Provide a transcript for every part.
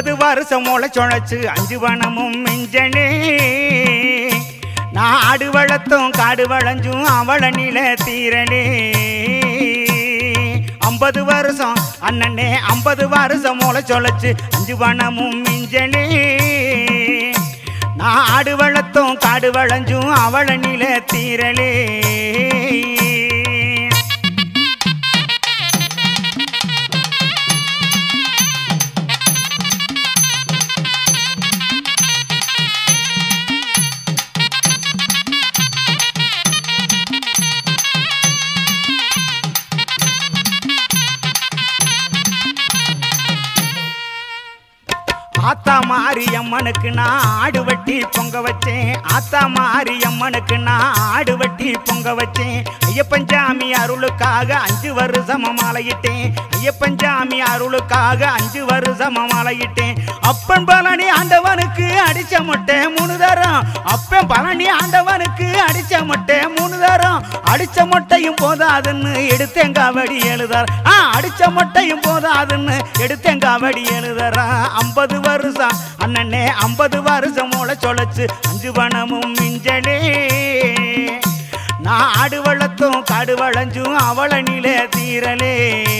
ஐம்பது வருஷம் முளைச்சொழைச்சு அஞ்சு வனமும் மிஞ்சனே நான் ஆடு வளர்த்தும் காடு வளைஞ்சும் அவள நில தீரனே ஐம்பது வருஷம் அண்ணனே ஐம்பது வருஷம் முளைச்சொழைச்சு அஞ்சு வனமும் மிஞ்சனே நான் ஆடு வளர்த்தும் காடு வளைஞ்சும் அவள நில தீரலே ஆத்தா மாரியம்மனுக்கு நான் ஆடு வெட்டி பொங்க வச்சேன் ஆத்தா மாரியம்மனுக்கு நான் ஆடு வெட்டி பொங்க வச்சேன் ஐயப்பன் சாமி அருளுக்காக அஞ்சு வருஷம் மாலையிட்டேன் ஐயப்பன் சாமி அருளுக்காக அஞ்சு வருஷம் மாலையிட்டேன் அப்பன் பழனி ஆண்டவனுக்கு அடிச்ச முட்டை மூணு தரம் அப்பன் பழனி ஆண்டவனுக்கு அடிச்ச முட்டை மூணு தரம் அடிச்ச மொட்டையும் போதாதுன்னு எடுத்தேன் காவடி எழுதார் ஆ அடிச்ச மொட்டையும் போதாதுன்னு எடுத்தேன் காவடி எழுதாரா ஐம்பது வருஷம் அண்ணனே ஐம்பது வருஷம் மூளை சொலைச்சு அஞ்சு பணமும் மிஞ்சலே நான் ஆடு வளர்த்தும் காடு வளைஞ்சும் அவள நில தீரலே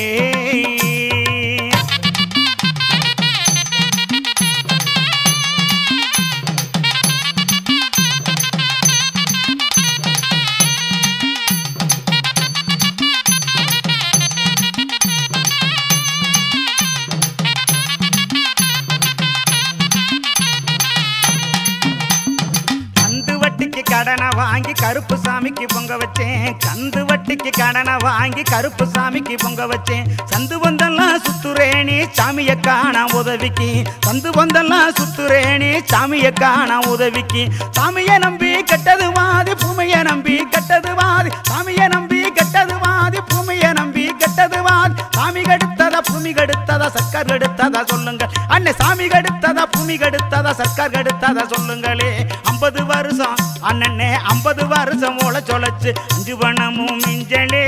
கந்து வட்டிக்கு கடனை வாங்கி கருப்பு சாமிக்கு பொங்க வச்சேன் கந்து வட்டிக்கு கடனை வாங்கி கருப்பு சாமிக்கு பொங்க வச்சேன் சந்து வந்தெல்லாம் சுத்துறேனே சாமிய காண உதவிக்கு சந்து வந்தெல்லாம் சுத்துறேனே சாமிய காண உதவிக்கு சாமிய நம்பி கெட்டது வாதி பூமிய நம்பி கெட்டது வாதி சாமிய நம்பி கெட்டது வாதி பூமிய நம்பி கெட்டது வாதி சாமி கெடுத்ததா பூமி கெடுத்ததா சர்க்கார் கெடுத்ததா சொல்லுங்க அண்ணே சாமி கெடுத்ததா பூமி கெடுத்ததா சர்க்கார் கெடுத்ததா சொல்லுங்களே ஐம்பது வருஷம் அண்ணனே ஐம்பது வருஷம் ஓல சொலைச்சு அஞ்சு பணமும் மிஞ்சலே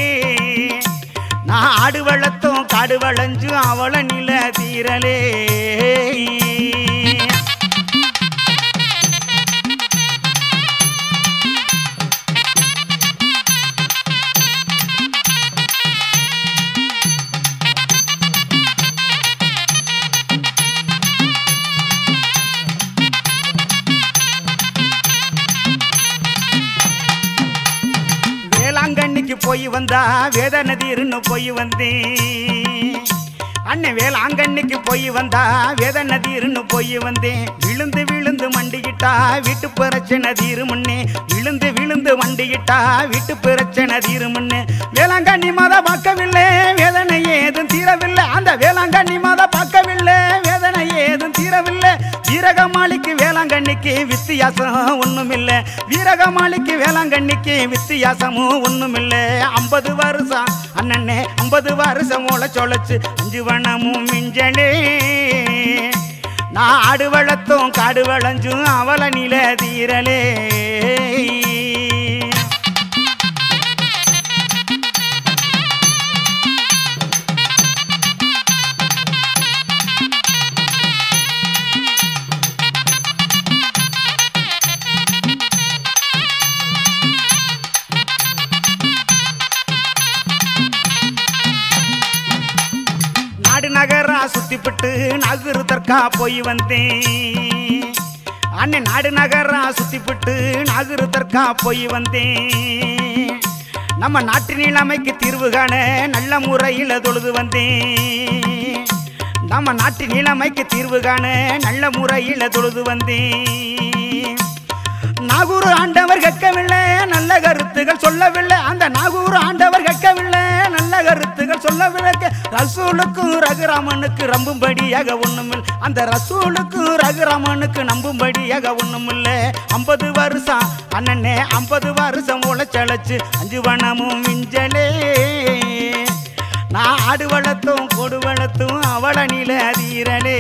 நான் ஆடு வளர்த்தும் காடு வளைஞ்சு அவள நில தீரலே வேளாங்கண்ணிக்கு போய் வந்தா வேத நதிர்னு போய் வந்தேன் அண்ணன் வேளாங்கண்ணிக்கு போய் வந்தா வேத நதிர்னு போய் வந்தேன் விழுந்து விழுந்து மண்டிக்கிட்டா வீட்டு பிரச்சனை தீருமுன்னே விழுந்து விழுந்து மண்டிக்கிட்டா வீட்டு பிரச்சனை தீருமுன்னே வேளாங்கண்ணி மாதா பார்க்கவில்லை வேதனை ஏதும் தீரவில்லை அந்த வேளாங்கண்ணி மாதா பார்க்கவில்லை வேதனை ஏதும் தீரவில்லை வீரகமாளிக்கு வேளாங்கண்ணிக்கு வித்தியாசம் ஒண்ணுமில்ல வீரகமாளிக்கு வேளாங்கண்ணிக்கு வித்தியாசமும் ஒண்ணுமில்ல ஐம்பது வருஷம் அண்ணனே ஐம்பது வருஷம் மூளை சொலைச்சு அஞ்சு வனமும் மிஞ்சலே நான் ஆடு வளர்த்தும் காடு வளைஞ்சும் அவள நில தீரலே நாடு நகரா சுத்திப்பட்டு நகரு தற்கா போய் வந்தேன் அண்ணன் நாடு நகரா சுத்திப்பட்டு நகரு தற்கா போய் வந்தேன் நம்ம நாட்டு நிலைமைக்கு தீர்வு காண நல்ல முறையில் தொழுது வந்தேன் நம்ம நாட்டு நிலைமைக்கு தீர்வு காண நல்ல முறையில் தொழுது வந்தேன் நாகூர் ஆண்டவர் கேட்கவில்லை நல்ல கருத்துகள் சொல்லவில்லை அந்த நாகூர் ஆண்டவர் கேட்கவில்லை நல்ல கருத்துகள் சொல்லவில்லை ரசூலுக்கும் ரகுராமனுக்கு ரம்பும்படியாக ஒண்ணுமில்லை அந்த ரசூலுக்கும் ரகுராமனுக்கு நம்பும்படியாக ஒண்ணுமில்லை ஐம்பது வருஷம் அண்ணனே ஐம்பது வருஷம் உழைச்சழைச்சு அஞ்சு வனமும் மிஞ்சலே நான் ஆடு வளர்த்தும் கொடு வளர்த்தும் அவள நில தீரலே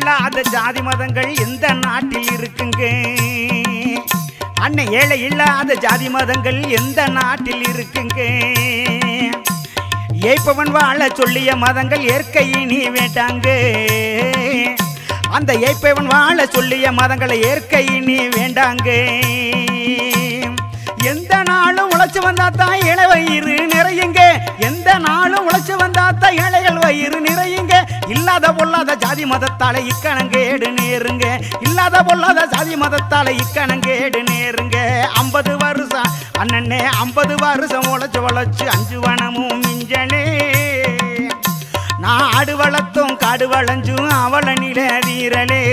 இல்லாத ஜாதி மதங்கள் எந்த நாட்டில் இருக்குங்க அண்ணன் ஏழை இல்லாத ஜாதி மதங்கள் எந்த நாட்டில் இருக்குங்க ஏய்ப்பவன் வாழ சொல்லிய மதங்கள் ஏற்கை நீ வேண்டாங்க அந்த ஏய்ப்பவன் வாழ சொல்லிய மதங்களை ஏற்கை நீ வேண்டாங்க எந்த நாளும் உழைச்சு வந்தா தான் இளை வயிறு நிறையுங்க எந்த நாளும் உழைச்சு வந்தா தான் இளைகள் வயிறு நிறையுங்க இல்லாத பொல்லாத ஜாதி மதத்தால இக்கணங்கேடு நேருங்க இல்லாத பொல்லாத ஜாதி மதத்தால இக்கணங்கேடு நேருங்க ஐம்பது வருஷம் அண்ணனே ஐம்பது வருஷம் உழைச்சு உழைச்சு அஞ்சு வனமும் மிஞ்சனே நான் ஆடு வளர்த்தும் காடு வளைஞ்சும் அவள நில வீரலே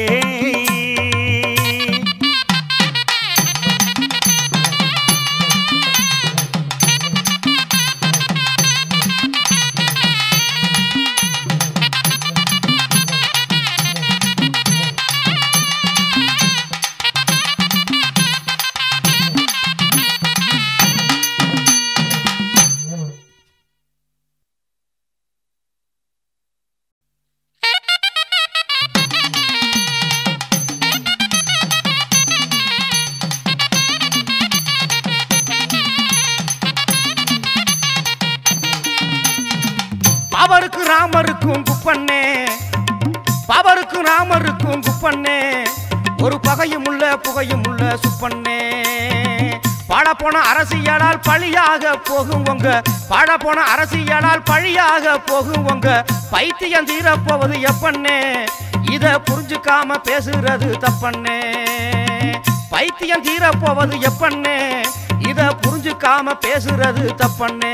பாவருக்கு ராமருக்கும் குப்பண்ணே பாவருக்கு ராமருக்கும் குப்பண்ணே ஒரு பகையும் உள்ள புகையும் உள்ள சுப்பண்ணே பாட போன அரசியலால் பழியாக போகும் உங்க பாட போன அரசியலால் பழியாக போகும் உங்க பைத்தியம் தீரப்போவது எப்பண்ணே இத புரிஞ்சுக்காம பேசுறது தப்பண்ணே பைத்தியம் தீரப்போவது எப்பண்ணே இத புரிஞ்சுக்காம பேசுறது தப்பண்ணே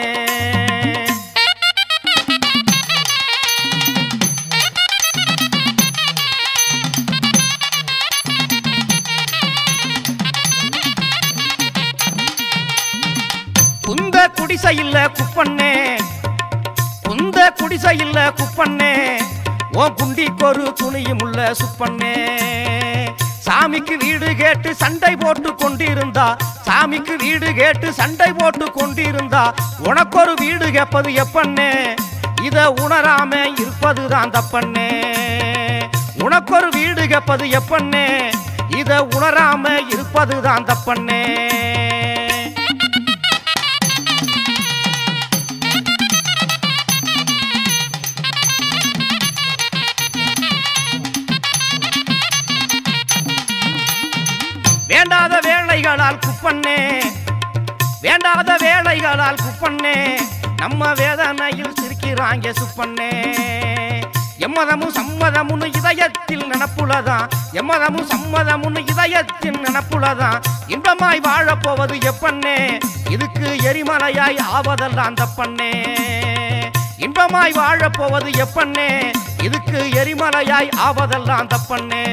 குந்த குடிசை இல்ல குப்பண்ணே குந்த குடிசை இல்ல குப்பண்ணே உன் குண்டிக்கொரு துணியும் உள்ள சுப்பண்ணே சாமிக்கு வீடு கேட்டு சண்டை போட்டு கொண்டிருந்தா சாமிக்கு வீடு கேட்டு சண்டை போட்டு கொண்டிருந்தா உனக்கொரு வீடு கேட்பது எப்பண்ணே இத உணராம இருப்பதுதான் தப்பண்ணே உனக்கொரு வீடு கேட்பது எப்பண்ணே இத உணராம இருப்பதுதான் தப்பண்ணே வேண்டாத வேலைகளால் குப்பண்ணே வேண்டாத வேலைகளால் குப்பண்ணே நம்ம வேதனையில் சிரிக்கிறாங்க சுப்பண்ணே எம்மதமும் சம்மதமுன்னு இதயத்தில் நினப்புலதான் எம்மதமும் சம்மதமுன்னு இதயத்தில் நினப்புலதான் இன்பமாய் வாழப் போவது எப்பண்ணே இதுக்கு எரிமலையாய் ஆவதெல்லாம் தப்பண்ணே இன்பமாய் வாழப் போவது எப்பண்ணே இதுக்கு எரிமலையாய் ஆவதெல்லாம் தப்பண்ணே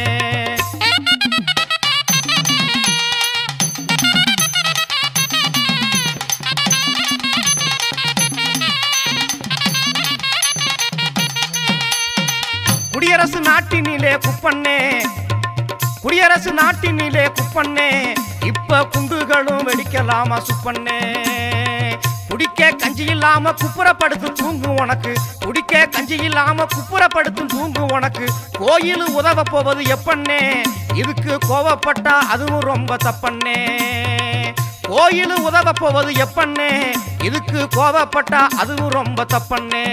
குடியரசு நாட்டினிலே குப்பண்ணே குடியரசு நாட்டினிலே குப்பண்ணே இப்ப குண்டுகளும் வெடிக்கலாமா சுப்பண்ணே குடிக்க கஞ்சி இல்லாம குப்புறப்படுத்து தூங்கு உனக்கு குடிக்க கஞ்சி இல்லாம குப்புறப்படுத்து தூங்கு உனக்கு கோயில் உதவ போவது எப்பண்ணே இதுக்கு கோவப்பட்டா அதுவும் ரொம்ப தப்பண்ணே கோயில் உதவ போவது எப்பண்ணே இதுக்கு கோவப்பட்டா அதுவும் ரொம்ப தப்பண்ணே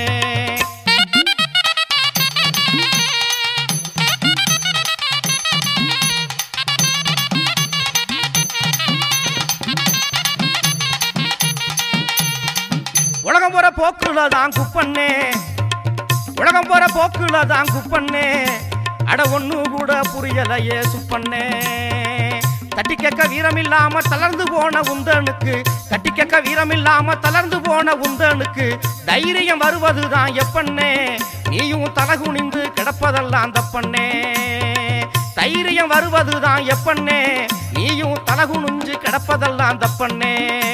உலகம் போற போக்குல தான் குப்பண்ணே உலகம் போற போக்குல தான் குப்பண்ணே அட ஒண்ணு கூட புரியலையே சுப்பண்ணே தட்டி கேட்க வீரம் இல்லாம தளர்ந்து போன உந்தனுக்கு தட்டி கேட்க வீரம் இல்லாம தளர்ந்து போன உந்தனுக்கு தைரியம் வருவதுதான் எப்பண்ணே நீயும் தலகுனிந்து கிடப்பதெல்லாம் தப்பண்ணே தைரியம் வருவதுதான் எப்பண்ணே நீயும் தலகுனிஞ்சு கிடப்பதெல்லாம் தப்பண்ணே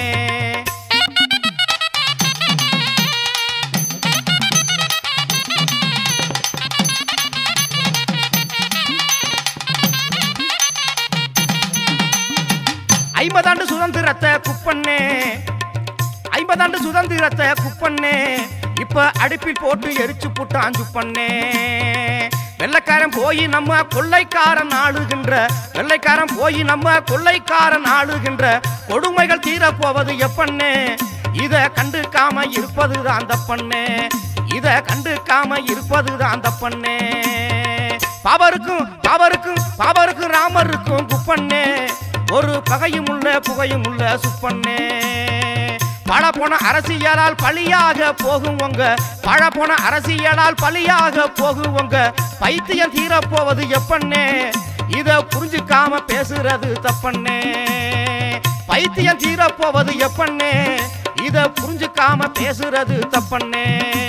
ஐம்பதாண்டு சுதந்திரத்தை குப்பண்ணே ஐம்பதாண்டு சுதந்திரத்தை குப்பண்ணே இப்ப அடுப்பில் போட்டு எரிச்சு புட்டான் சுப்பண்ணே வெள்ளைக்காரன் போய் நம்ம கொள்ளைக்காரன் ஆளுகின்ற வெள்ளைக்காரன் போய் நம்ம கொள்ளைக்காரன் ஆளுகின்ற கொடுமைகள் தீரப்போவது எப்பண்ணே இத கண்டுக்காம இருப்பதுதான் அந்த பண்ணே இத கண்டுக்காம இருப்பதுதான் அந்த பண்ணே பாவருக்கும் பாவருக்கும் பாவருக்கும் ராமருக்கும் குப்பண்ணே ஒரு பகையும் உள்ள புகையும் உள்ள சுப்பண்ணே பழ போன அரசியலால் பழியாக போகும் உங்க பழ போன அரசியலால் பழியாக போகும் உங்க பைத்தியம் தீரப்போவது எப்பண்ணே இத புரிஞ்சுக்காம பேசுறது தப்பண்ணே பைத்தியம் தீரப்போவது எப்பண்ணே இத புரிஞ்சுக்காம பேசுறது தப்பண்ணே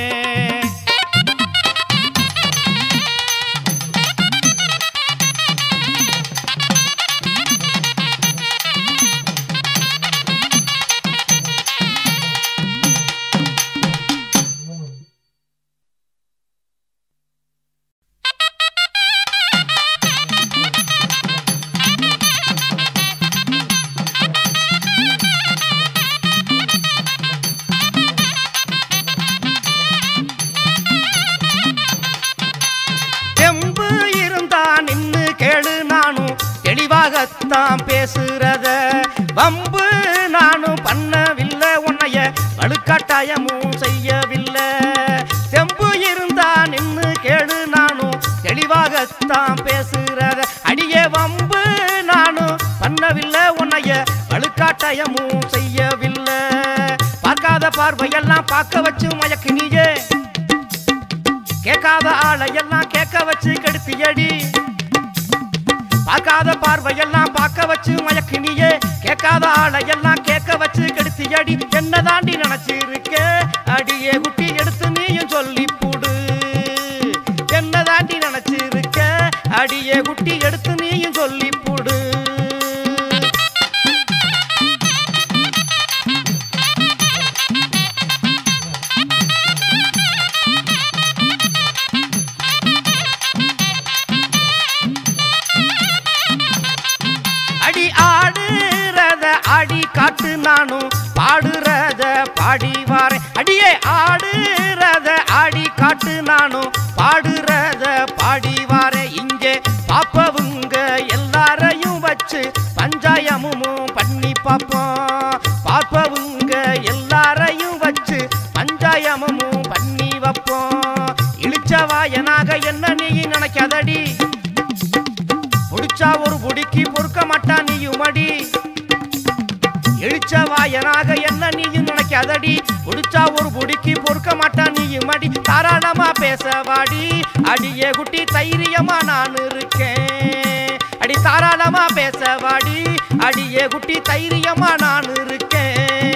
தெம்பு இருந்தா நின்னு கேளு நானும் தெளிவாகத்தான் பேசுறத வம்பு நானும் பண்ணவில்லை உன்னைய வலுக்கட்டாயமும் செய்யவில்லை தெம்பு இருந்தா நின்னு கேளு நானும் தெளிவாகத்தான் பேசுறத அடியே வம்பு நானும் பண்ணவில்லை உன்னைய வலுக்காட்டாயமும் செய்யவில்லை பார்க்காத பார்வையெல்லாம் பார்க்க வச்சு மயக்கினியே கேட்காத ஆளையெல்லாம் கேட்க வச்சு கெடுத்தியடி பார்க்காத பார்வையெல்லாம் பார்க்க வச்சு மயக்கினியே கேட்காத ஆளையெல்லாம் கேட்க வச்சு கெடுத்தியடி என்ன தாண்டி நினைச்சிருக்க அடியே குட்டி எடுத்து நீயும் சொல்லி போடு என்ன தாண்டி நினைச்சிருக்க அடியே குட்டி எடுத்து நீயும் சொல்லி போடு அடி ஆடுறத ஆடி காட்டு நானும் பாடுறத பாடி வாரேன் அடியே ஆடுறத ஆடி காட்டு நானும் பாடுறத பாடி வாரேன் இங்கே பாப்பவுங்க எல்லாரையும் வச்சு பஞ்சாயமும் பண்ணி பார்ப்போம் பார்ப்பவுங்க எல்லாரையும் வச்சு பஞ்சாயமும் பண்ணி வைப்போம் இழிச்சவாயனாக என்ன நீ நினைக்காதடி புடிச்சா ஒரு புடிக்கு பொறுக்க மாட்டான் நீயும் அடி எழுச்ச வாயனாக என்ன நீயும் நினைக்காதடி புடிச்சா ஒரு புடிக்கு பொறுக்க மாட்டான் நீயும் அடி தாராளமா பேச வாடி அடியே குட்டி தைரியமா நான் இருக்கேன் அடி தாராளமா பேச வாடி அடியே குட்டி தைரியமா நான் இருக்கேன்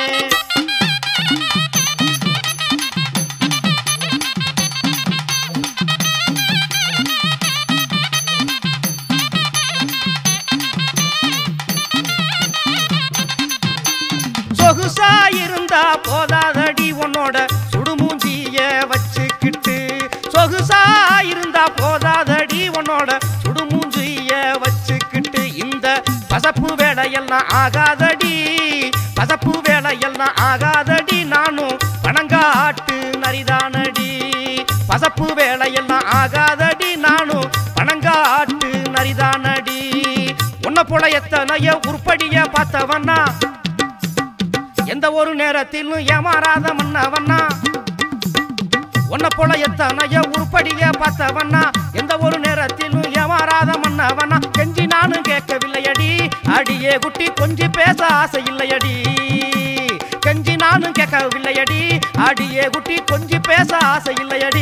சொகுசா இருந்தா போதாதடி உன்னோட சுடுமூஞ்சிய வச்சுக்கிட்டு சொகுசா இருந்தா போதாதடி உன்னோட சுடுமூஞ்சிய வச்சுக்கிட்டு இந்த பசப்பு வேலையெல்லாம் ஆகாதடி பசப்பு வேலையெல்லாம் ஆகாதடி நானும் பணங்காட்டு நரிதானடி பசப்பு வேலையெல்லாம் ஆகாதடி நானும் பணங்காட்டு நரிதானடி உன்னை போல எத்தனைய உருப்படிய பார்த்தவன்னா எந்த ஒரு நேரத்திலும் ஏமாறாத மன்னவண்ணா உன்னை போல எத்தனைய உருப்படிய பார்த்தவண்ணா எந்த ஒரு நேரத்திலும் ஏமாறாத மன்னவண்ணா கெஞ்சி நானும் கேட்கவில்லையடி அடியே குட்டி கொஞ்சி பேச ஆசை இல்லையடி கெஞ்சி நானும் கேட்கவில்லையடி அடியே குட்டி கொஞ்சி பேச ஆசை இல்லையடி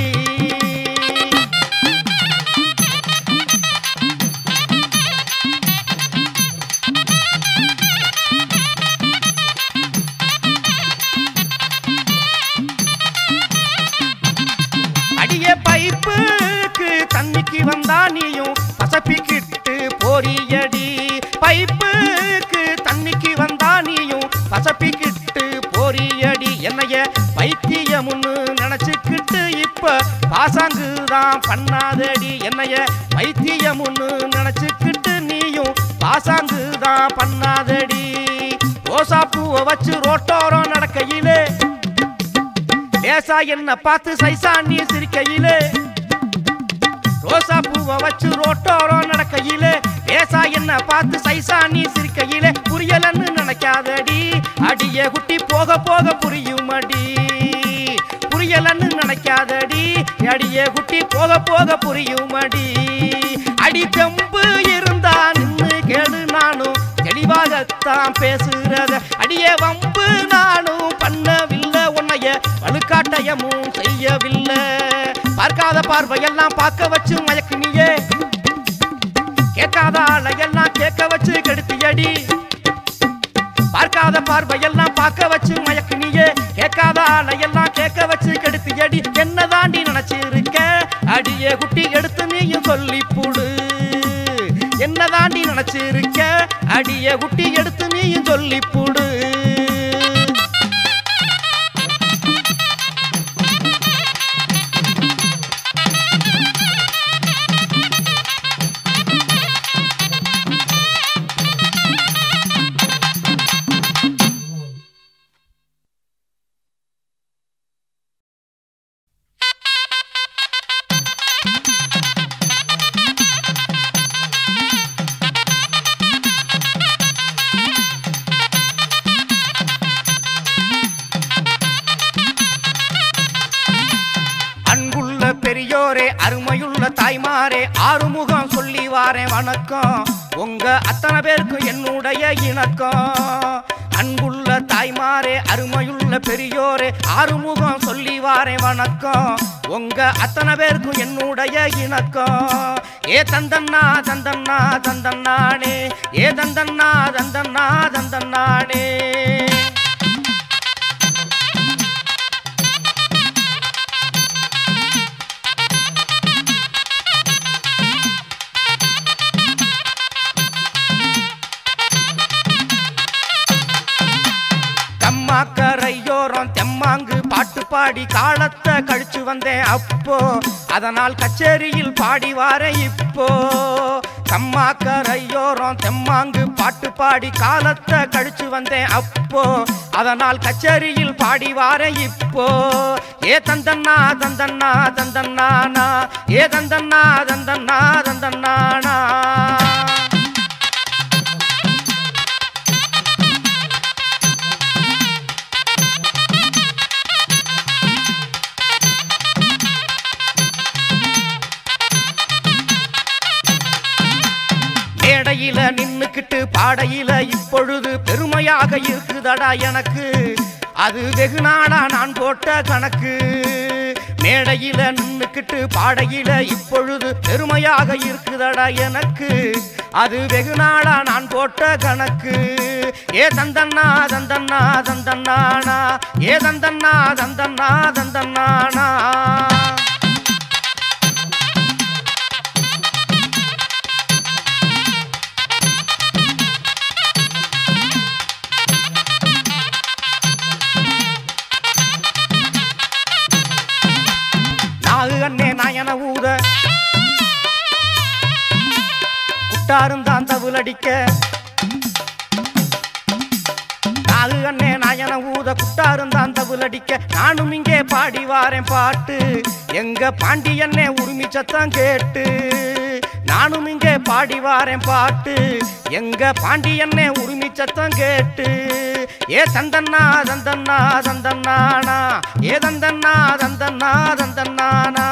அடியே பைப்புக்கு தண்ணிக்கு வந்தா நீயும் பசப்பிக்கிட்டு போறியடி பைப்புக்கு தண்ணிக்கு வந்தா நீயும் பசப்பிக்கிட்டு போறியடி என்னைய பைத்தியமுன்னு நினைச்சுக்கிட்டு இப்ப பாசாங்கு தான் பண்ணாதடி என்னைய பைத்தியமுன்னு நினைச்சுக்கிட்டு நீயும் பாசாங்கு தான் பண்ணாதடி ரோசா பூவை வச்சு ரோட்டோரம் நடக்கையிலே லேசா என்ன பார்த்து சைசா நீ சிரிக்கையிலே பார்த்து சைசா நீ சிரிக்கையிலே புரியலன்னு நினைக்காதடி அடியே குட்டி போக போக புரியும் அடி புரியலன்னு நினைக்காதடி அடியே குட்டி போக போக புரியும் அடி அடி தெம்பு இருந்தா நின்னு கேளு நானும் தெளிவாகத்தான் பேசுறத அடியே வம்பு நானும் பண்ணவில்லை உன்னைய வலுக்காட்டயமும் செய்யவில்லை பார்க்காத பார்வையெல்லாம் பார்க்க வச்சு மயக்குனியே கேட்காத ஆளையெல்லாம் கேட்க வச்சு கெடுத்தியடி பார்க்காத பார்வையெல்லாம் பார்க்க வச்சு மயக்குனியே கேட்காத ஆளையெல்லாம் கேட்க வச்சு கெடுத்தியடி என்ன தாண்டி நினைச்சிருக்க அடியே குட்டி எடுத்து நீயும் சொல்லி புடு என்ன தாண்டி நினைச்சிருக்க அடியே குட்டி எடுத்து நீயும் சொல்லி புடு அன்புள்ள பெரியோரே அருமையுள்ள தாய்மாரே ஆறுமுகம் சொல்லி வாரேன் வணக்கம் உங்க அத்தனை பேருக்கும் என்னுடைய இணக்கம் அன்புள்ள தாய்மாரே அருமையுள்ள பெரியோரே ஆறுமுகம் சொல்லி வாரேன் வணக்கம் உங்க அத்தனை பேருக்கும் என்னுடைய இணக்கம் ஏ தந்தன்னா தந்தன்னா தந்தன்னானே ஏ தந்தன்னா தந்தன்னா தந்தன்னானே கம்மாக்கரையோரம் தெம்மாங்கு பாட்டு பாடி காலத்தை கழிச்சு வந்தேன் அப்போ அதனால் கச்சேரியில் பாடி வாரேன் இப்போ கம்மாக்கரையோரம் தெம்மாங்கு பாட்டு பாடி காலத்தை கழிச்சு வந்தேன் அப்போ அதனால் கச்சேரியில் பாடி வாரேன் இப்போ ஏ தந்தன்னா தந்தன்னா தந்தன்னானா ஏ தந்தன்னா தந்தன்னா தந்தன்னானா மேடையில நின்னுக்கிட்டு பாடையில இப்பொழுது பெருமையாக இருக்குதடா எனக்கு அது வெகு நாளா நான் போட்ட கணக்கு மேடையில நின்னுக்கிட்டு பாடையில இப்பொழுது பெருமையாக இருக்குதடா எனக்கு அது வெகு நாளா நான் போட்ட கணக்கு ஏ தந்தன்னா தந்தன்னா தந்தன்னானா ஏ தந்தன்னா தந்தன்னா தந்தன்னானா நாகு அண்ணே நாயன ஊத குட்டாரும் தான் தவுலடிக்க நாகு அண்ணே நாயன ஊத குட்டாரும் தான் தவுலடிக்க நானும் இங்கே பாடி வாரேன் பாட்டு எங்க பாண்டியண்ணே உரிமை சத்தம் கேட்டு நானும் இங்கே பாடி வாரேன் பாட்டு எங்க பாண்டியண்ணே உரிமை சத்தம் கேட்டு ஏ தந்தன்னா தந்தன்னா தந்தன்னானா ஏ தந்தன்னா தந்தன்னா தந்தன்னானா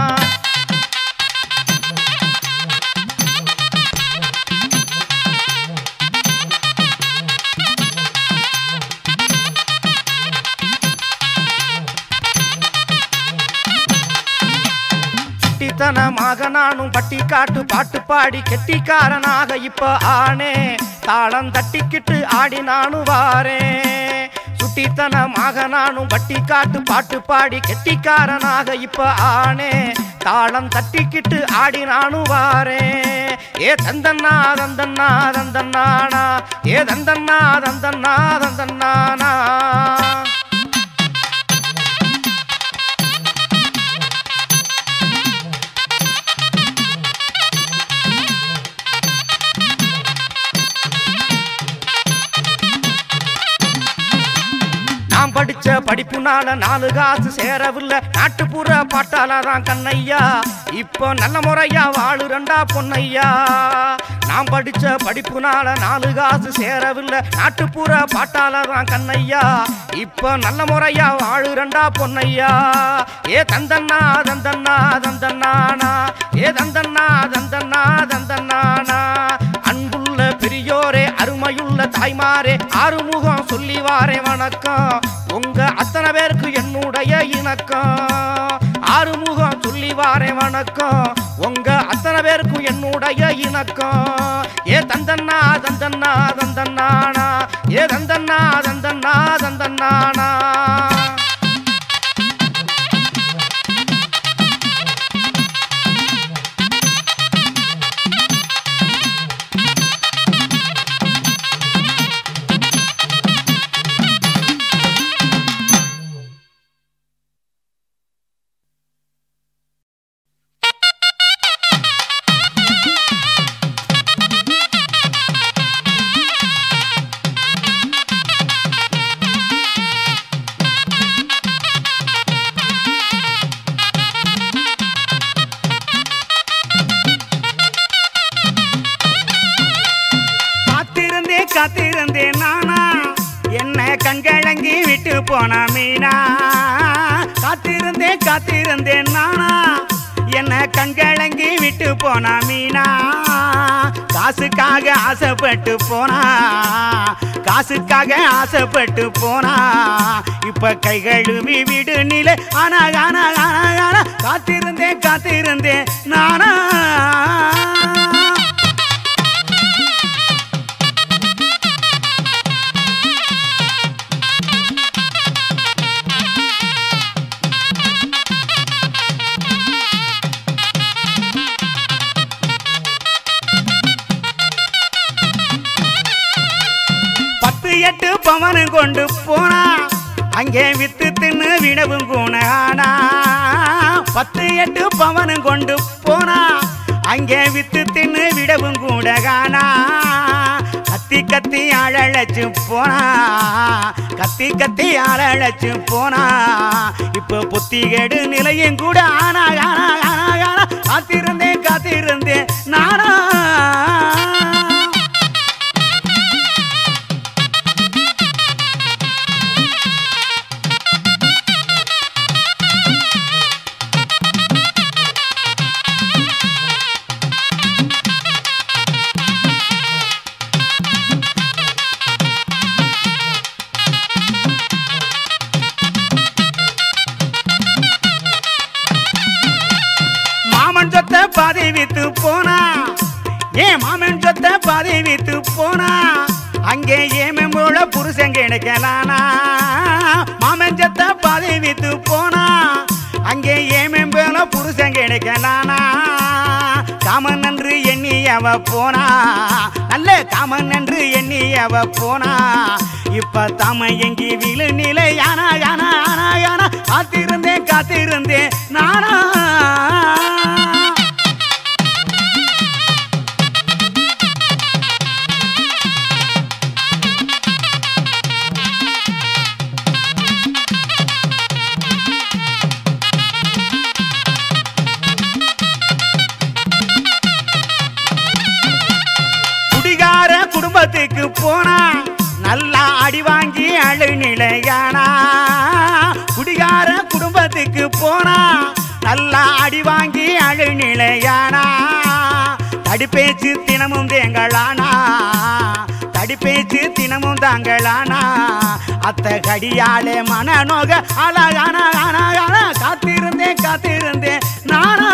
சுட்டித்தனமாக நானும் பட்டி காட்டு பாட்டு பாடி கெட்டிக்காரனாக இப்ப ஆனே தாளம் தட்டிக்கிட்டு ஆடி நானும் வாரேன் சுட்டித்தனமாக நானும் பட்டி காட்டு பாட்டு பாடி கெட்டிக்காரனாக இப்ப ஆனே தாளம் தட்டிக்கிட்டு ஆடி நானும் வாரேன் ஏ தந்தன்னா தந்தன்னா தந்தன்னானா ஏ தந்தன்னா தந்தன்னா தந்தன்னானா நான் படிச்ச படி படிப்புனால நாலு காசு சேரவில்லை நாட்டுப்புற பாட்டாலதான் கண்ணையா இப்போ நல்ல முறையா வாழுறண்டா பொன்னையா நான் படிச்ச படிப்புனால நாலு காசு சேரவில்லை நாட்டுப்புற பாட்டாலதான் கண்ணையா இப்போ நல்ல முறையா வாழுறண்டா பொன்னையா ஏ தந்தன்னா தந்தன்னா தந்தன்னானா ஏ தந்தன்னா தந்தன்னா தந்தன்னானா அன்புள்ள பெரியோரே அருமையுள்ள தாய்மாரே ஆறுமுகம் சொல்லி வாரே வணக்கம் உங்க அத்தனை பேருக்கு என்னுடைய இணக்கம் ஆறுமுகம் சொல்லி வாரே வணக்கம் உங்க அத்தனை பேருக்கும் என்னுடைய இணக்கம் ஏ தந்தன்னா தந்தன்னா தந்தன்னானா ஏ தந்தன்னா தந்தன்னா தந்தன்னானா காத்திருந்தே காத்திருந்தே நானா என்ன கண்கலங்கி விட்டு போன மீனா காத்திருந்தே காத்திருந்தே நானா என்ன கண்கலங்கி விட்டு போன மீனா காசுக்காக ஆசைப்பட்டு போனா காசுக்காக ஆசைப்பட்டு போனா இப்ப கை கழுவி விடு நிலை ஆனா ஆனா ஆனா ஆனா காத்திருந்தேன் காத்திருந்தேன் நானா பத்து எட்டு பவனு கொண்டு போனா அங்கே வித்து தின்னு விடவும் கூணானா பத்து எட்டு பவனு கொண்டு போனா அங்கே வித்து தின்னு விடவும் கூட காணா கத்தி கத்தி அழழைச்சு போனா கத்தி கத்தி அழழைச்சு போனா இப்ப புத்திகேடு நிலையும் கூட ஆனா ஆனா ஆனா ஆனா காத்திருந்தேன் காத்திருந்தேன் நானா மாமன் சொத்த பாதி வித்து போனா ஏன் மாமன் சொத்த பாதி வித்து போனா அங்கே ஏமன் போல புருஷன் கிடைக்கலானா மாமன் சொத்த பாதி வித்து போனா அங்கே ஏமன் போல புருஷன் கிடைக்கலானா காமன் என்று எண்ணி அவ போனா நல்ல காமன் என்று எண்ணி அவ போனா இப்ப தாம எங்கி விழு நிலை யானா யானா யானா யானா காத்திருந்தேன் காத்திருந்தேன் நானா குடிகார குடும்பத்துக்கு போனா நல்லா அடி வாங்கி அழு நிலையானா குடிகார குடும்பத்துக்கு போனா நல்லா அடி வாங்கி அழு நிலையானா தடிப்பேச்சு தினமும் தேங்களானா தடிப்பேச்சு தினமும் தாங்களானா அத்த கடியாலே மனநோக அழகான அழகான காத்திருந்தேன் காத்திருந்தேன் நானா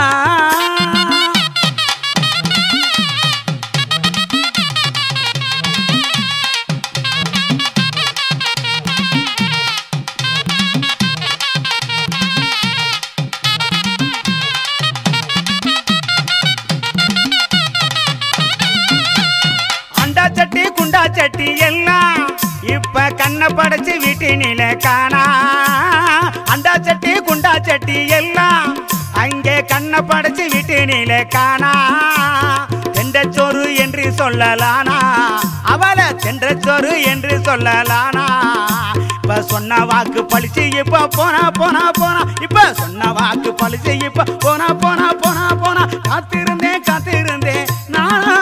அண்டா சட்டி குண்டா சட்டி எல்லாம் இப்ப கண்ணை படைச்சு வீட்டினில காணா அண்டா சட்டி குண்டா சட்டி எல்லாம் அங்கே கண்ணை படைச்சு வீட்டினில காணா தெண்டச்சோறு என்று சொல்லலானா அவளை தெண்டச்சோறு என்று சொல்லலானா இப்ப சொன்ன வாக்கு பழிச்சு இப்ப போனா போனா போனா இப்ப சொன்ன வாக்கு பழிச்சு இப்ப போனா போனா போனா போனா காத்திருந்தேன் காத்திருந்தேன் நானா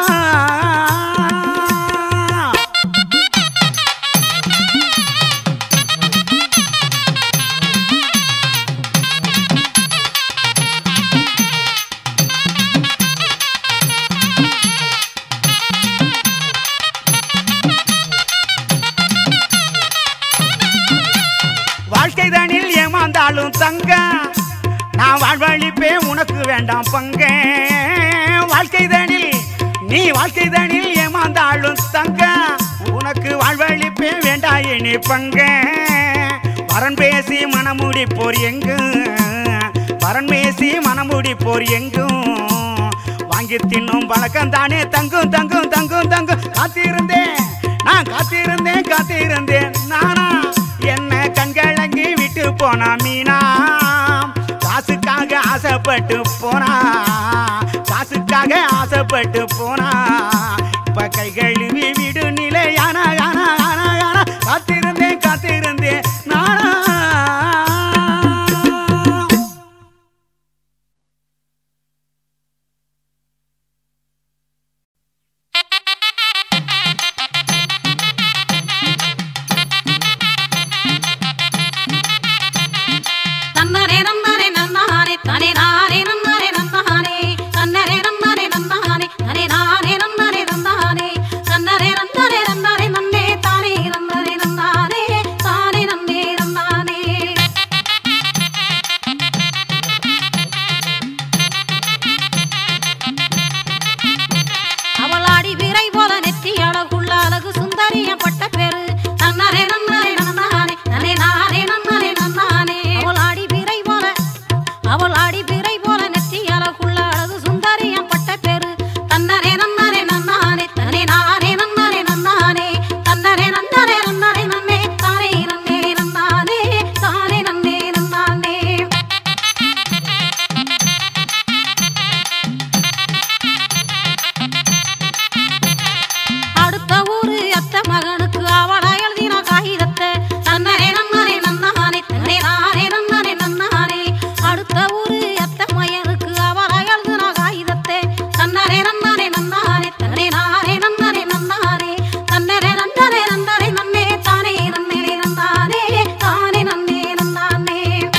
வாழ்க்கை தானில் ஏமாந்தாலும் தங்க நான் வாழ்வழிப்பேன் உனக்கு வேண்டாம் பங்க வாழ்க்கை தானில் நீ வாழ்க்கை தானில் ஏமாந்தாலும் தங்க உனக்கு வாழ்வழிப்பேன் வேண்டாம் இனி பங்க வரன் பேசி மனமுடி போர் எங்கும் வரன் பேசி மனமுடி போர் எங்கும் வாங்கி தின்னும் பழக்கம் தானே தங்கும் தங்கும் தங்கும் தங்கும் காத்திருந்தேன் நான் காத்திருந்தேன் காத்திருந்தேன் நானா என்ன கண்களங்கி விட்டு போனா மீனா காசுக்காக ஆசைப்பட்டு போனா காசுக்காக ஆசைப்பட்டு போனா இப்ப கை கழுவி விடு நிலை யானா யானா யானா யானா காத்திருந்தேன் காத்திருந்தேன் நானா தன்னரே நன்னரே நன்னானே தனே நானே நன்னரே நன்னானே தன்னரே நன்னரே நன்னானே தனே நானே நன்னரே நன்னானே தன்னரே நன்னரே நன்னரே நன்னே தானே நன்னரே நன்னானே தானே நன்னே நன்னானே அவள் ஆடி விரை போல நெத்தி அழகுள்ள அழகு சுந்தரிய பட்ட பேரு நன்னரே நன்னரே நன்னானே நனே நானே நன்னரே நன்னானே அவள் ஆடி விரை போல அவள் ஆடி விரை போல நெத்தி அழகுள்ள அழகு சுந்தரியம் பட்ட பேரு தன்னரே நன்னரே நன்னானே தனே நானே நன்னரே நன்னானே தன்னரே நன்னரே நன்னரே நன்னே தானே நன்னே நன்னானே தானே நன்னே நன்னானே அடுத்த ஊரு அத்த மகனுக்கு அவளா எழுதின காகிதத்தை நன்னரே நன்னரே நன்னானே தன்னே நானே நன்னரே நன்னானே அடுத்த ஊரு அத்த மகனுக்கு அவளா எழுதின காகிதத்தை தன்னரே நன்னரே நன்னானே தன்னே நானே நன்னரே நன்னானே தன்னரே நன்னரே நன்னரே நன்னே தானே நன்னே நன்னானே தானே நன்னே நன்னானே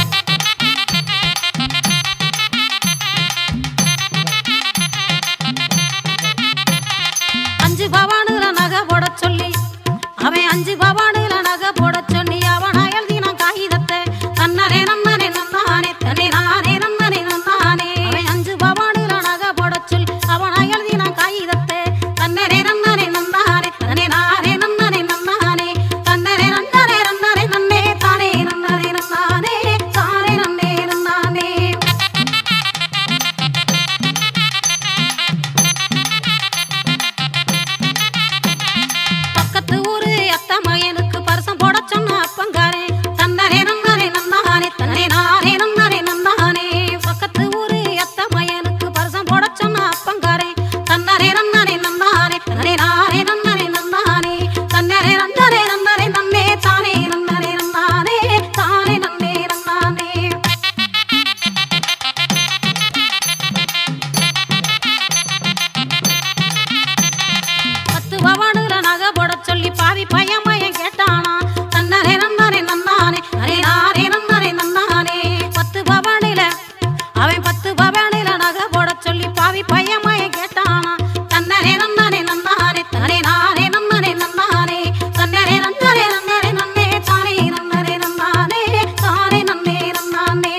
அஞ்சு பவானுல நகை போட சொல்லி அவன் அஞ்சு பவானுல நகை போட சொல்லி அவன் எழுதின காகிதத்தை தன்னரே நன்னரே நன்னானே தன்னே நானே நன்னரே நன்னானே அவன் அஞ்சு பவானுல நகை போட சொல்லி அவன் எழுதின காகிதத்தை தன்னரே நன்னரே நன்னானே தன்னே நானே நன்னரே நன்னானே தன்னரே நன்னரே நன்னரே நன்னே தானே நன்னரே நன்னானே தானே நன்னே நன்னானே பக்கத்து ஊரு அத்த மகனுக்கு பரிசம் போட சொன்ன அப்பங்காரே தன்னரே நன்னரே நன்னானே தன்னரே நானே நன்னரே நன்னானே பக்கத்து ஊரு அத்த மகனுக்கு பரிசம் போட சொன்ன அப்பங்காரே தன்னரே நன்னரே நன்னானே தன்னரே நானே நன்னரே நன்னானே தன்னரே நன்னரே நன்னரே நன்னே தானே நன்னரே நன்னானே தானே நன்னே நன்னானே பத்து பவானுல நகை போட சொல்லி பாவி பையன் பையன் கேட்டானா தன்னரே நன்னரே நன்னானே அரே நாரே நன்னரே நன்னானே பத்து பவானில அவன் பத்து பவானில நகை போட சொல்லி பாவி பையன் பையன் கேட்டானா தன்னரே நன்னரே நன்னானே தனே நானே நன்னரே நன்னானே தன்னரே நன்னரே நன்னரே நன்னே தானே நன்னரே நன்னானே தானே நன்னே நன்னானே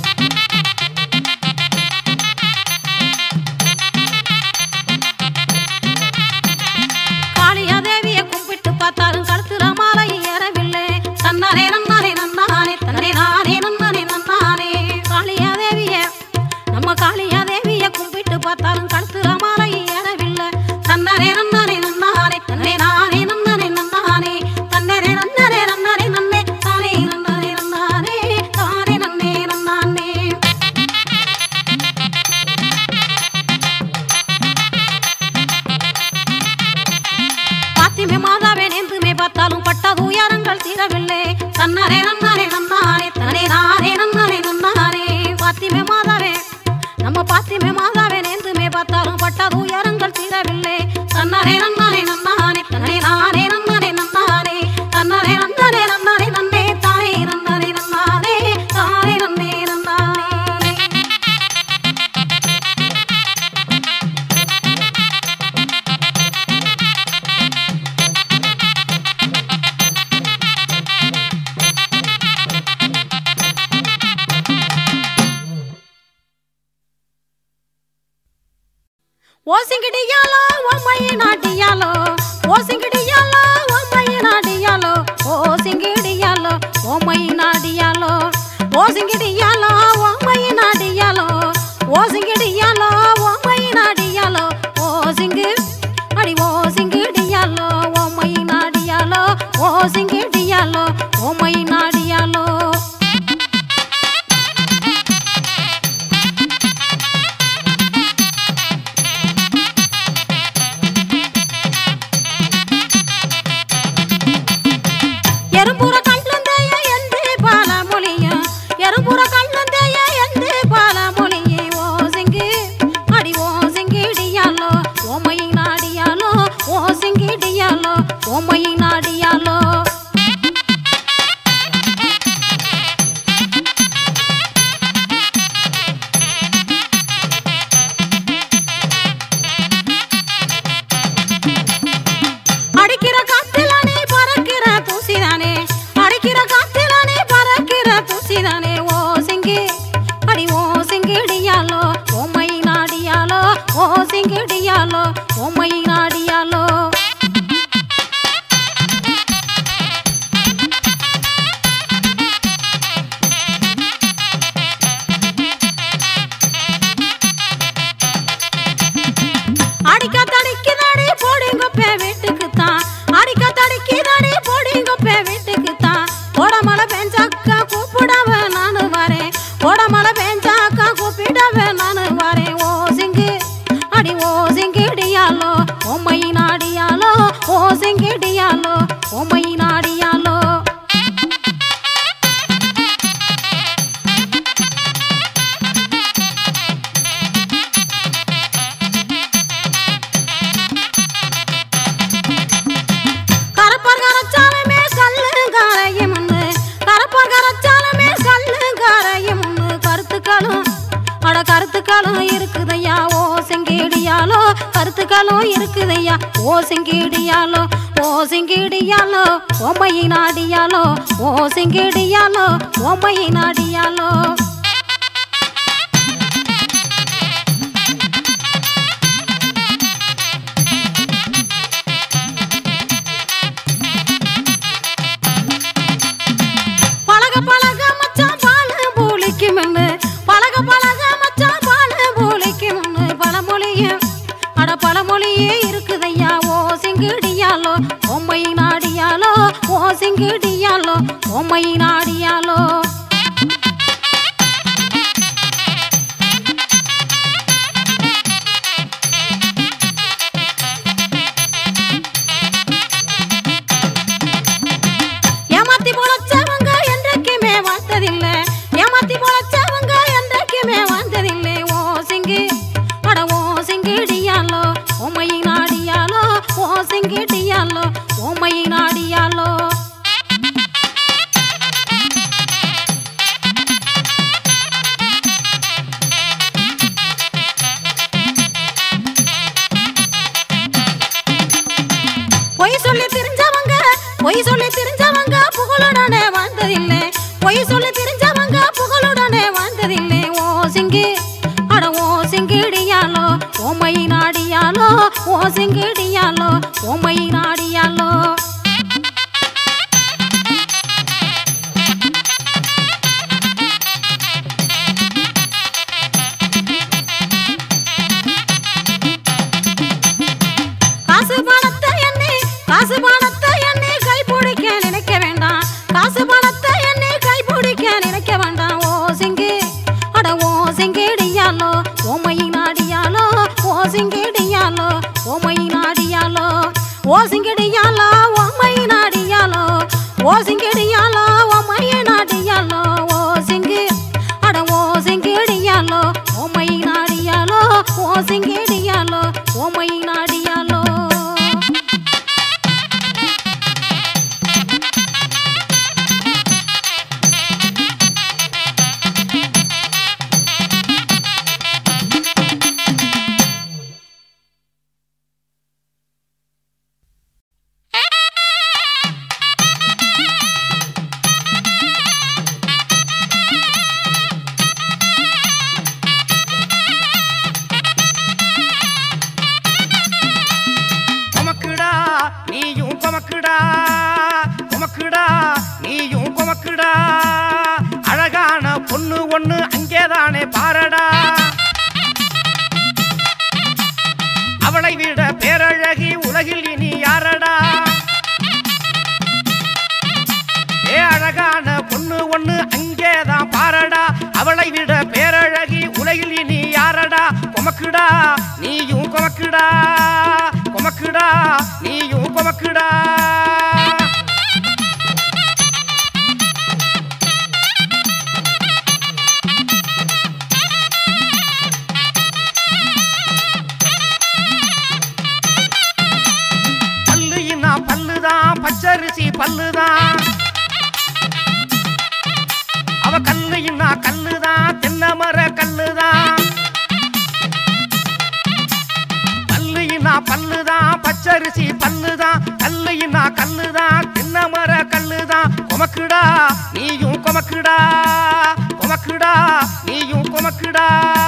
காளியாதேவிய கும்பிட்டு பார்த்தாலும் கழுத்துல மாலை ஏறவில்லை தன்னாரே நன்னாரே நன்னானே தன்னரே நானே நன்னானே நன்னானே காளியாதேவிய நம்ம காளியாதேவிய கும்பிட்டு பார்த்தாலும் கழுத்துல மாலை ஏறவில்லை தன்னரே நன்னாரே நன்னானே தன்னரே நானே நன்னானே நன்னானே தன்னரே நன்னரே நன்னாரே நன்னே தானே நன்னாரே நன்னானே தானே நன்னே நன்னானே பாத்திமே மாதாவே நேர்ந்துமே பார்த்தாலும் பட்ட துயரங்கள் தீரவில்லை பார்த்தாலும் பட்ட துயரங்கள் தீரவில்லை தன்னாரே நன்னாரே நன்னானே தன்னே நானே நன்னாரே நன்னாரே தன்னாரே நன்னாரே நன்னாரே நன்னே தானே நன்னாரே நன்னாரே தானே நன்னே நன்னாரே ஓசிங்கிடியாலோ ஓமைய நாட்டியாலோ ஓசிங்கிடியாலோ ஓமைய நாட்டியாலோ ஓசிங்கிடியாலோ ஓமைய நாடியாலோ ஓசிங்கிடியாலோ ஓமைய நாடியாலோ ஓசிங்கிடியாலோ ஓமைய நாடியாலோ ஓசிங்கு அடி ஓசிங்கிடியாலோ ஓமைய நாடியாலோ ஓசிங்கிடியாலோ ஓமைய நாடியாலோ எறும்புற கண்ணந்தைய என்று பல மொழியும் எறும்புற கண்ணந்தைய என்று பல மொழியை ஓசிங்கு அடி ஓசிங்கிடியாலோ ஓமையை நாடியாலோ ஓசிங்கிடியாலோ ஓமையை நாடியாலோ அடிக்கிற காத்துல நீ பறக்கிற தூசிதானே அடிக்கிற காத்துல நீ பறக்கிற தூசிதானே ஓ சிங்கி அடி ஓ சிங்கிடியாலோ ஓமை நாடியாலோ ஓ சிங்கிடியாலோ ஓமை நாடியாலோ அடிக்க தடிக்குதாடி போடுங்கப்பே வீட்டுக்கு தான் அடிக்க தடிக்குதாடி போடுங்கப்பே வீட்டுக்கு தான் கோடமலை பெஞ்சாக்கா கூப்பிடவ நானு வரேன் கோடமலை பெஞ்சாக்கா கூப்பிடவ நானு வரேன் ஓ சிங்கு அடி ஓ சிங்கிடியாலோ ஓமை நாடியாலோ ஓ சிங்கிடியாலோ ஓமை நாடியாலோ கரப்பர் கரச்சாலுமே கல்லு காரையும் ஒண்ணு கரப்பர் கரச்சாலுமே கல்லு காரையும் ஒண்ணு கருத்துக்களும் அட கருத்துக்களும் இருக்குதையா ஓ செங்கேடியாலோ கருத்துக்களும் இருக்குதையா ஓ செங்கேடியாலோ ஓ செங்கேடியாலோ ஓமையை நாடியாலோ ஓ செங்கேடியாலோ ஓமையை நாடியாலோ பழக பழக மச்சான் பாலு பூலிக்குமென்னு பழக பழக மச்சான் பாலு பூலிக்குமென்னு பழமொழியும் அட பழமொழியே இருக்குதையா ஓ சிங்கிடியாலோ பொம்மை நாடியாலோ ஓ சிங்கிடியாலோ பொம்மை நாடியாலோ ஏமாத்தி பொழைச்சவங்க என்றைக்குமே வாழ்ந்ததில்லை ஏமாத்தி பொழைச்சவங்க என்றைக்குமே வாழ்ந்ததில்லை ஓ சிங்கி அட ஓ சிங்கிடியாலோ ஓமையை நாடியாலோ ஓ சிங்கிடியாலோ ஓமையை நாடியாலோ பொய் சொல்லி தெரிஞ்சவங்க பொய் சொல்லி தெரிஞ்சவங்க புகழுடனே வாழ்ந்ததில்லை பொய் சொல்லி தெரிஞ்சவங்க புகழுடனே வாழ்ந்ததில்லை ஓ சிங்கி அட ஓ சிங்கிடியாலோ ஓமை நாடியாலோ ஓ சிங்கிடியாலோ ஓமை நாடியாலோ காசு பணத்தை எண்ணி காசு பணத்தை எண்ணி கை பிடிக்க நினைக்க வேண்டாம் காசு பணத்தை எண்ணி கை பிடிக்க நினைக்க வேண்டாம் ஓ சிங்கி அட ஓ சிங்கிடியாலோ ஓமை நாடியாலோ ஓ சிங்கிடியாலோ ஓமை நாடியாலோ ஓ சிங்கிடியாலோ ஓமை நாடியாலோ ஓ சிங்கிடியாலோ ஓமை நாடியாலோ ஓ சிங்கி அட ஓ சிங்கிடியாலோ ஓமை நாடியாலோ ஓ சிங்கிடி கொமக்குடா நீயும் கொமக்குடா கொமக்குடா நீயும் கொமக்குடா பல்லுயினா பல்லுதான் பச்சரிசி பல்லுதான் அவ கல்லுயினா கல்லுதான் தென்னமர கல்லுதான் பல்லுயினா பல்லுதான் பச்சரிசி பல்லுதான் கல்லுயினா கல்லுதான் தென்னமர கல்லுதான் கொமக்குடா நீயும் கொமக்குடா கொமக்குடா நீயும் கொமக்குடா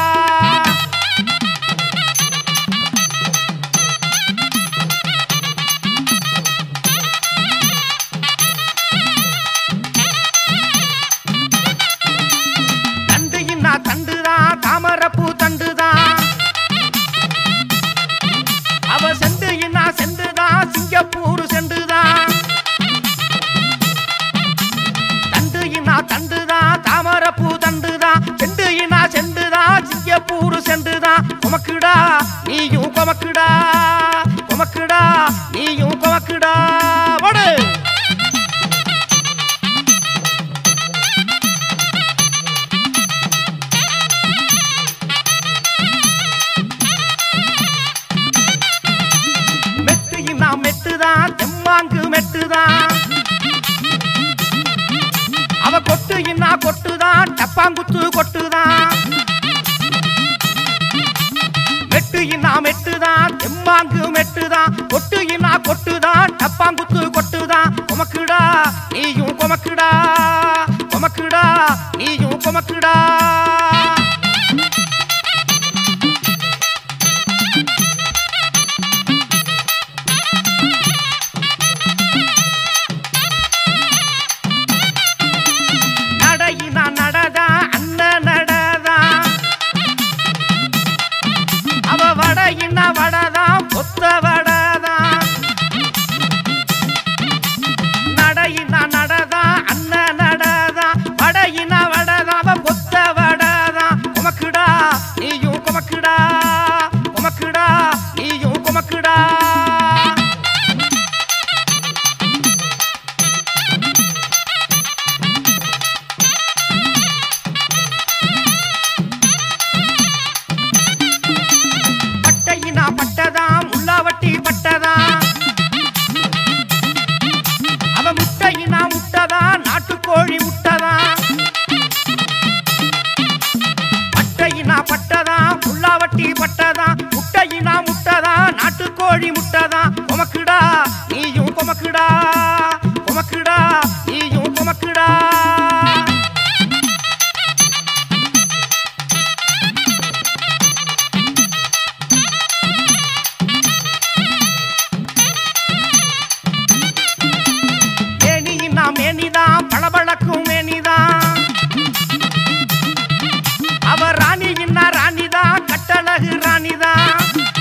தண்டுயின்னா தண்டுதான் தாமரப்பூ தண்டுதான் அவ செண்டுயின்னா செண்டுதான் சிங்கப்பூர் செண்டுதான் தண்டுயின்னா தண்டுதான் தாமரப்பூ தண்டுதான் செண்டுயின்னா செண்டுதான் சிங்கப்பூர் செண்டுதான் கொமக்குடா நீயும் கொமக்குடா கொமக்குடா நீயும் கொமக்குடா போடு மெட்டுயின்னா மெட்டுதான் தெம்மாங்கு மெட்டுதான் அவ கொட்டுயின்னா கொட்டுதான் டப்பாங்குத்து கொட்டுதான் மெட்டுயின்னா மெட்டுதான் தெம்மாங்கு மெட்டுதான் கொட்டுயின்னா கொட்டுதான் டப்பாங்குத்து கொட்டுதான் கொமக்குடா நீயும் கொமக்குடா கொமக்குடா நீயும் கொமக்குடா நடையினா நடதா அண்ணன் நடதா அவ வடையினா வடதா பொத்த வடதா நடையினா நடதா அண்ணன் நடதா வடையினா வடதா அவ பொத்த வடதா குமக்குடா நீயும் குமக்குடா குமக்குடா நீயும் குமக்குடா பட்டையினா பட்டதா முல்லாவட்டி பட்டதா அவ முட்டையினா முட்டதா நாட்டுக்கோழி முட்டதா பட்டையினா பட்டதா முல்லாவட்டி பட்டதா முட்டையினா முட்டதா நாட்டுக்கோழி முட்டதா கொமக்குடா நீயும் கொமக்குடா கொமக்குடா நீயும் கொமக்குடா மேனியின்னா மேனிதான் பளபளக்கும் மேனிதான் அவ ராணியின்னா ராணிதான் கட்டழகு ராணிதான்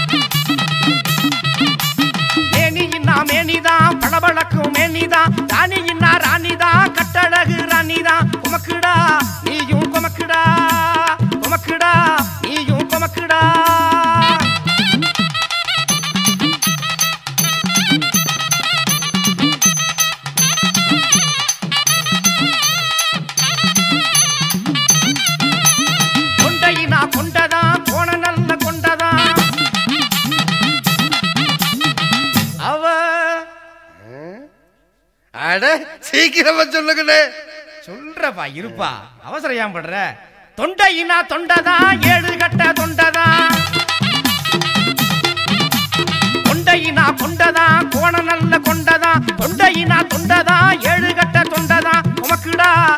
மேனியின்னா மேனிதான் பளபளக்கும் மேனிதான் ராணியின்னா ராணிதான் கட்டழகு ராணிதான் குமக்குடா நீயும் குமக்குடா குமக்குடா நீயும் குமக்குடா கொண்டையினா கொண்டதா கோண நல்ல கொண்டதா அவ அட சீக்கிரமா சொல்லுங்கண்ணே சொல்றப்பா இருப்பா அவசரம் ஏன் படுற தொண்டையினா தொண்டதா ஏழு கட்ட தொண்டதா கொண்டையினா கொண்டதா கோண நல்ல கொண்டதா தொண்டையினா தொண்டதா ஏழு கட்ட தொண்டதா உமக்குடா